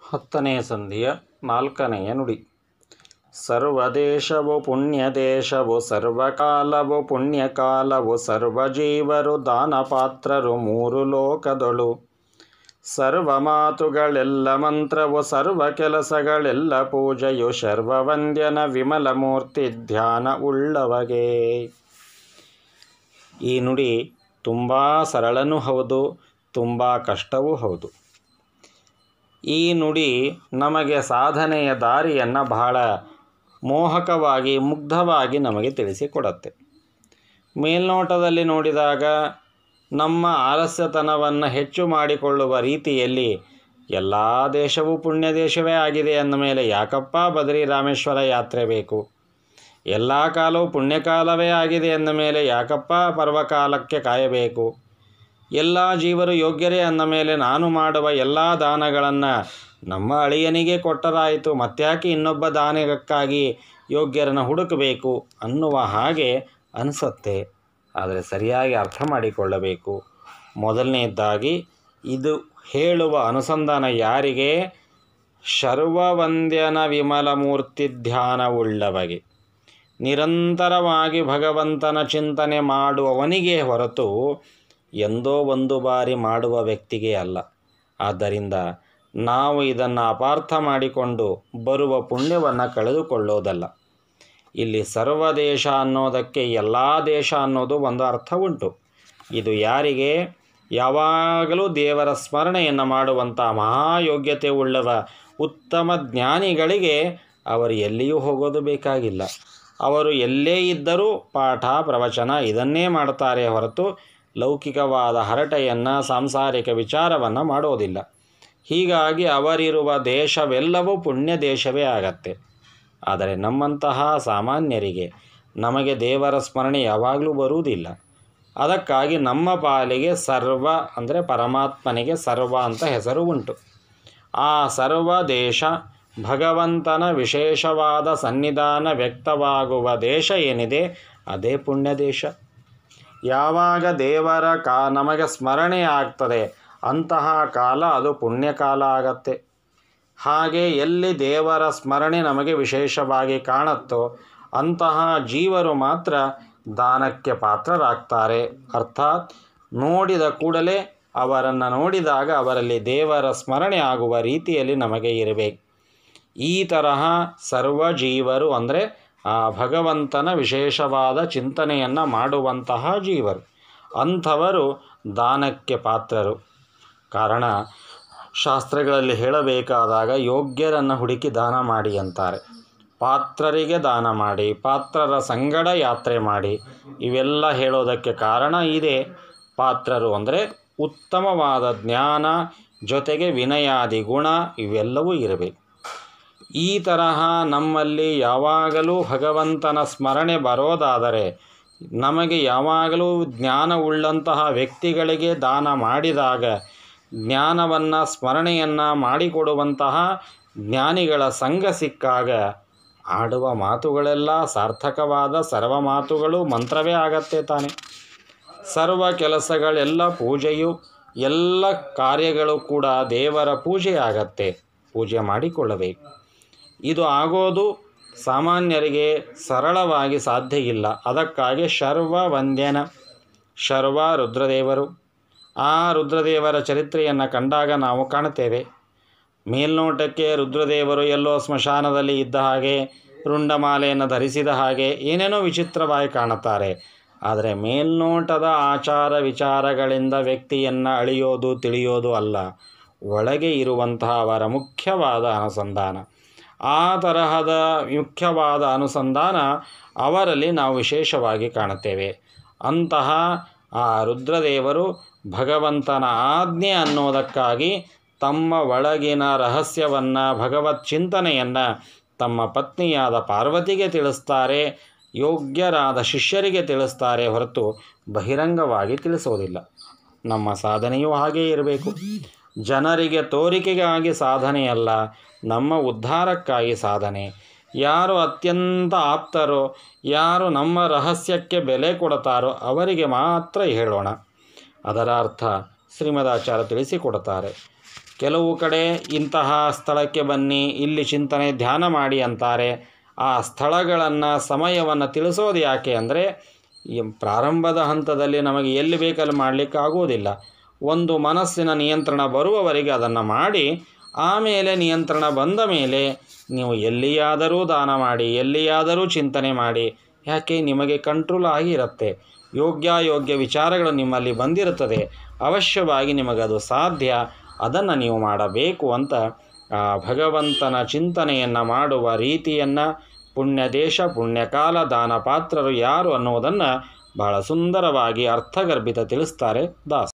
ಹತ್ತನೇ ಸಂಧಿಯ ನಾಲ್ಕನೆಯ ನುಡಿ ಸರ್ವದೇಶವು ಪುಣ್ಯದೇಶವು ಸರ್ವಕಾಲವು ಪುಣ್ಯಕಾಲವು ಸರ್ವಜೀವರು ದಾನಪಾತ್ರರು ಮೂರು ಲೋಕದೊಳು ಸರ್ವ ಮಾತುಗಳೆಲ್ಲ ಮಂತ್ರವು ಸರ್ವ ಕೆಲಸಗಳೆಲ್ಲ ಪೂಜೆಯು ಶರ್ವವಂದ್ಯನ ವಿಮಲ ಮೂರ್ತಿ ಧ್ಯಾನ ಉಳ್ಳವಗೆ ಈ ನುಡಿ ತುಂಬ ಸರಳನೂ ಹೌದು ತುಂಬ ಕಷ್ಟವೂ ಹೌದು ಈ ನುಡಿ ನಮಗೆ ಸಾಧನೆಯ ದಾರಿಯನ್ನು ಬಹಳ ಮೋಹಕವಾಗಿ ಮುಗ್ಧವಾಗಿ ನಮಗೆ ತಿಳಿಸಿಕೊಡುತ್ತೆ ಮೇಲ್ನೋಟದಲ್ಲಿ ನೋಡಿದಾಗ ನಮ್ಮ ಆಲಸ್ಯತನವನ್ನು ಹೆಚ್ಚು ಮಾಡಿಕೊಳ್ಳುವ ರೀತಿಯಲ್ಲಿ ಎಲ್ಲ ದೇಶವೂ ಪುಣ್ಯ ದೇಶವೇ ಆಗಿದೆ ಅಂದ ಮೇಲೆ ಯಾಕಪ್ಪ ಬದರಿ ರಾಮೇಶ್ವರ ಯಾತ್ರೆ ಬೇಕು ಎಲ್ಲ ಕಾಲವೂ ಪುಣ್ಯಕಾಲವೇ ಆಗಿದೆ ಅಂದ ಮೇಲೆ ಯಾಕಪ್ಪ ಪರ್ವಕಾಲಕ್ಕೆ ಕಾಯಬೇಕು ಎಲ್ಲ ಜೀವರು ಯೋಗ್ಯರೇ ಅಂದ ಮೇಲೆ ನಾನು ಮಾಡುವ ಎಲ್ಲ ದಾನಗಳನ್ನು ನಮ್ಮ ಅಳಿಯನಿಗೆ ಕೊಟ್ಟರಾಯಿತು ಮತ್ತ್ಯಾಕೆ ಇನ್ನೊಬ್ಬ ದಾನಕ್ಕಾಗಿ ಯೋಗ್ಯರನ್ನು ಹುಡುಕಬೇಕು ಅನ್ನುವ ಹಾಗೆ ಅನಿಸುತ್ತೆ ಆದರೆ ಸರಿಯಾಗಿ ಅರ್ಥ ಮಾಡಿಕೊಳ್ಳಬೇಕು ಮೊದಲನೇದಾಗಿ ಇದು ಹೇಳುವ ಅನುಸಂಧಾನ ಯಾರಿಗೆ ಶರ್ವವಂದ್ಯನ ವಿಮಲ ಮೂರ್ತಿ ಧ್ಯಾನವುಳ್ಳವಗೆ ನಿರಂತರವಾಗಿ ಭಗವಂತನ ಚಿಂತನೆ ಮಾಡುವವನಿಗೆ ಹೊರತು ಎಂದೋ ಒಂದು ಬಾರಿ ಮಾಡುವ ವ್ಯಕ್ತಿಗೆ ಅಲ್ಲ ಆದ್ದರಿಂದ ನಾವು ಇದನ್ನು ಅಪಾರ್ಥ ಮಾಡಿಕೊಂಡು ಬರುವ ಪುಣ್ಯವನ್ನು ಕಳೆದುಕೊಳ್ಳೋದಲ್ಲ ಇಲ್ಲಿ ಸರ್ವ ದೇಶ ಅನ್ನೋದಕ್ಕೆ ಎಲ್ಲ ದೇಶ ಅನ್ನೋದು ಒಂದು ಅರ್ಥ ಉಂಟು ಇದು ಯಾರಿಗೆ ಯಾವಾಗಲೂ ದೇವರ ಸ್ಮರಣೆಯನ್ನು ಮಾಡುವಂಥ ಮಹಾಯೋಗ್ಯತೆ ಉಳ್ಳವ ಉತ್ತಮ ಜ್ಞಾನಿಗಳಿಗೆ ಅವರು ಎಲ್ಲಿಯೂ ಹೋಗೋದು ಬೇಕಾಗಿಲ್ಲ ಅವರು ಎಲ್ಲೇ ಇದ್ದರೂ ಪಾಠ ಪ್ರವಚನ ಇದನ್ನೇ ಮಾಡ್ತಾರೆ ಹೊರತು ಲೌಕಿಕವಾದ ಹರಟೆಯನ್ನು ಸಾಂಸಾರಿಕ ವಿಚಾರವನ್ನು ಮಾಡೋದಿಲ್ಲ ಹೀಗಾಗಿ ಅವರಿರುವ ದೇಶವೆಲ್ಲವೂ ಪುಣ್ಯ ದೇಶವೇ ಆಗತ್ತೆ ಆದರೆ ನಮ್ಮಂತಹ ಸಾಮಾನ್ಯರಿಗೆ ನಮಗೆ ದೇವರ ಸ್ಮರಣೆ ಯಾವಾಗಲೂ ಬರುವುದಿಲ್ಲ ಅದಕ್ಕಾಗಿ ನಮ್ಮ ಪಾಲಿಗೆ ಸರ್ವ ಅಂದರೆ ಪರಮಾತ್ಮನಿಗೆ ಸರ್ವ ಅಂತ ಹೆಸರು ಉಂಟು ಆ ಸರ್ವ ದೇಶ ಭಗವಂತನ ವಿಶೇಷವಾದ ಸನ್ನಿಧಾನ ವ್ಯಕ್ತವಾಗುವ ದೇಶ ಏನಿದೆ ಅದೇ ಪುಣ್ಯ ದೇಶ ಯಾವಾಗ ದೇವರ ಕಾ ನಮಗೆ ಸ್ಮರಣೆ ಆಗ್ತದೆ ಅಂತಹ ಕಾಲ ಅದು ಪುಣ್ಯಕಾಲ ಆಗತ್ತೆ ಹಾಗೆ ಎಲ್ಲಿ ದೇವರ ಸ್ಮರಣೆ ನಮಗೆ ವಿಶೇಷವಾಗಿ ಕಾಣುತ್ತೋ ಅಂತಹ ಜೀವರು ಮಾತ್ರ ದಾನಕ್ಕೆ ಪಾತ್ರರಾಗ್ತಾರೆ ಅರ್ಥಾತ್ ನೋಡಿದ ಕೂಡಲೇ ಅವರನ್ನು ನೋಡಿದಾಗ ಅವರಲ್ಲಿ ದೇವರ ಸ್ಮರಣೆ ಆಗುವ ರೀತಿಯಲ್ಲಿ ನಮಗೆ ಇರಬೇಕು ಈ ತರಹ ಸರ್ವ ಜೀವರು ಅಂದರೆ ಆ ಭಗವಂತನ ವಿಶೇಷವಾದ ಚಿಂತನೆಯನ್ನು ಮಾಡುವಂತಹ ಜೀವರು ಅಂಥವರು ದಾನಕ್ಕೆ ಪಾತ್ರರು ಕಾರಣ ಶಾಸ್ತ್ರಗಳಲ್ಲಿ ಹೇಳಬೇಕಾದಾಗ ಯೋಗ್ಯರನ್ನು ಹುಡುಕಿ ದಾನ ಮಾಡಿ ಅಂತಾರೆ ಪಾತ್ರರಿಗೆ ದಾನ ಮಾಡಿ ಪಾತ್ರರ ಸಂಗಡ ಯಾತ್ರೆ ಮಾಡಿ ಇವೆಲ್ಲ ಹೇಳೋದಕ್ಕೆ ಕಾರಣ ಇದೆ ಪಾತ್ರರು ಅಂದರೆ ಉತ್ತಮವಾದ ಜ್ಞಾನ ಜೊತೆಗೆ ವಿನಯಾದಿ ಗುಣ ಇವೆಲ್ಲವೂ ಇರಬೇಕು ಈ ತರಹ ನಮ್ಮಲ್ಲಿ ಯಾವಾಗಲೂ ಭಗವಂತನ ಸ್ಮರಣೆ ಬರೋದಾದರೆ ನಮಗೆ ಯಾವಾಗಲೂ ಜ್ಞಾನವುಳ್ಳಂತಹ ವ್ಯಕ್ತಿಗಳಿಗೆ ದಾನ ಮಾಡಿದಾಗ ಜ್ಞಾನವನ್ನು ಸ್ಮರಣೆಯನ್ನು ಮಾಡಿಕೊಡುವಂತಹ ಜ್ಞಾನಿಗಳ ಸಂಘ ಸಿಕ್ಕಾಗ ಆಡುವ ಮಾತುಗಳೆಲ್ಲ ಸಾರ್ಥಕವಾದ ಸರ್ವ ಮಾತುಗಳು ಮಂತ್ರವೇ ಆಗತ್ತೆ ತಾನೆ ಸರ್ವ ಕೆಲಸಗಳೆಲ್ಲ ಪೂಜೆಯು ಎಲ್ಲ ಕಾರ್ಯಗಳು ಕೂಡ ದೇವರ ಪೂಜೆ ಆಗತ್ತೆ ಪೂಜೆ ಮಾಡಿಕೊಳ್ಳಬೇಕು ಇದು ಆಗೋದು ಸಾಮಾನ್ಯರಿಗೆ ಸರಳವಾಗಿ ಸಾಧ್ಯ ಇಲ್ಲ ಅದಕ್ಕಾಗಿ ಶರ್ವ ವಂದ್ಯನ ಶರ್ವ ರುದ್ರದೇವರು ಆ ರುದ್ರದೇವರ ಚರಿತ್ರೆಯನ್ನು ಕಂಡಾಗ ನಾವು ಕಾಣುತ್ತೇವೆ ಮೇಲ್ನೋಟಕ್ಕೆ ರುದ್ರದೇವರು ಎಲ್ಲೋ ಸ್ಮಶಾನದಲ್ಲಿ ಇದ್ದ ಹಾಗೆ ರುಂಡಮಾಲೆಯನ್ನು ಧರಿಸಿದ ಹಾಗೆ ಏನೇನೋ ವಿಚಿತ್ರವಾಗಿ ಕಾಣುತ್ತಾರೆ ಆದರೆ ಮೇಲ್ನೋಟದ ಆಚಾರ ವಿಚಾರಗಳಿಂದ ವ್ಯಕ್ತಿಯನ್ನು ಅಳಿಯೋದು ತಿಳಿಯೋದು ಅಲ್ಲ ಒಳಗೆ ಇರುವಂತಹ ಅವರ ಮುಖ್ಯವಾದ ಅನುಸಂಧಾನ ಆ ತರಹದ ಮುಖ್ಯವಾದ ಅನುಸಂಧಾನ ಅವರಲ್ಲಿ ನಾವು ವಿಶೇಷವಾಗಿ ಕಾಣುತ್ತೇವೆ ಅಂತಹ ಆ ರುದ್ರದೇವರು ಭಗವಂತನ ಆಜ್ಞೆ ಅನ್ನೋದಕ್ಕಾಗಿ ತಮ್ಮ ಒಳಗಿನ ರಹಸ್ಯವನ್ನು ಭಗವತ್ ಚಿಂತನೆಯನ್ನು ತಮ್ಮ ಪತ್ನಿಯಾದ ಪಾರ್ವತಿಗೆ ತಿಳಿಸ್ತಾರೆ ಯೋಗ್ಯರಾದ ಶಿಷ್ಯರಿಗೆ ತಿಳಿಸ್ತಾರೆ ಹೊರತು ಬಹಿರಂಗವಾಗಿ ತಿಳಿಸೋದಿಲ್ಲ ನಮ್ಮ ಸಾಧನೆಯೂ ಹಾಗೇ ಇರಬೇಕು ಜನರಿಗೆ ತೋರಿಕೆಗಾಗಿ ಸಾಧನೆಯಲ್ಲ ನಮ್ಮ ಉದ್ಧಾರಕ್ಕಾಗಿ ಸಾಧನೆ ಯಾರು ಅತ್ಯಂತ ಆಪ್ತರೋ ಯಾರು ನಮ್ಮ ರಹಸ್ಯಕ್ಕೆ ಬೆಲೆ ಕೊಡ್ತಾರೋ ಅವರಿಗೆ ಮಾತ್ರ ಹೇಳೋಣ ಅದರ ಅರ್ಥ ಶ್ರೀಮದಾಚಾರ್ಯ ತಿಳಿಸಿಕೊಡ್ತಾರೆ ಕೆಲವು ಕಡೆ ಇಂತಹ ಸ್ಥಳಕ್ಕೆ ಬನ್ನಿ ಇಲ್ಲಿ ಚಿಂತನೆ ಧ್ಯಾನ ಮಾಡಿ ಅಂತಾರೆ ಆ ಸ್ಥಳಗಳನ್ನು ಸಮಯವನ್ನು ತಿಳಿಸೋದು ಯಾಕೆ ಅಂದರೆ ಈ ಪ್ರಾರಂಭದ ಹಂತದಲ್ಲಿ ನಮಗೆ ಎಲ್ಲಿ ಬೇಕಲ್ಲಿ ಮಾಡಲಿಕ್ಕೆ ಆಗುವುದಿಲ್ಲ ಒಂದು ಮನಸ್ಸಿನ ನಿಯಂತ್ರಣ ಬರುವವರೆಗೆ ಅದನ್ನು ಮಾಡಿ ಆಮೇಲೆ ನಿಯಂತ್ರಣ ಬಂದ ಮೇಲೆ ನೀವು ಎಲ್ಲಿಯಾದರೂ ದಾನ ಮಾಡಿ ಎಲ್ಲಿಯಾದರೂ ಚಿಂತನೆ ಮಾಡಿ ಯಾಕೆ ನಿಮಗೆ ಕಂಟ್ರೋಲ್ ಆಗಿರುತ್ತೆ ಯೋಗ್ಯಾಯೋಗ್ಯ ವಿಚಾರಗಳು ನಿಮ್ಮಲ್ಲಿ ಬಂದಿರುತ್ತದೆ ಅವಶ್ಯವಾಗಿ ನಿಮಗದು ಸಾಧ್ಯ ಅದನ್ನು ನೀವು ಮಾಡಬೇಕು ಅಂತ ಆ ಭಗವಂತನ ಚಿಂತನೆಯನ್ನು ಮಾಡುವ ರೀತಿಯನ್ನು ಪುಣ್ಯ ದೇಶ ಪುಣ್ಯಕಾಲ ದಾನ ಪಾತ್ರರು ಯಾರು ಅನ್ನುವುದನ್ನು ಬಹಳ ಸುಂದರವಾಗಿ ಅರ್ಥಗರ್ಭಿತ ತಿಳಿಸ್ತಾರೆ ದಾಸ